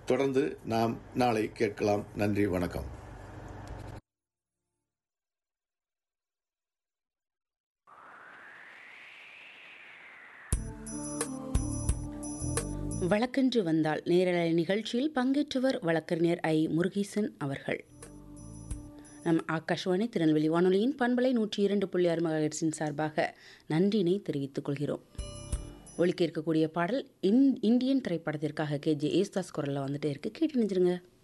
தொடர்ந்து நாம் நாளை கேட்கலாம் நன்றி வணக்கம் வழக்கென்று வந்தால் நேரலை நிகழ்ச்சியில் பங்கேற்றவர் வழக்கறிஞர் ஐ முருகேசன் அவர்கள் நம் ஆகாஷ்வாணி திருநெல்வேலி வானொலியின் பண்பலை நூற்றி இரண்டு புள்ளி ஆறு மகர்ஸின் சார்பாக நன்றினை தெரிவித்துக் கொள்கிறோம் ஒலிக்க இருக்கக்கூடிய பாடல் இன் இந்தியன் திரைப்படத்திற்காக கே ஜே ஏஸ்தாஸ் குரலில் வந்துட்டே இருக்கு கேட்டு நினைச்சிருங்க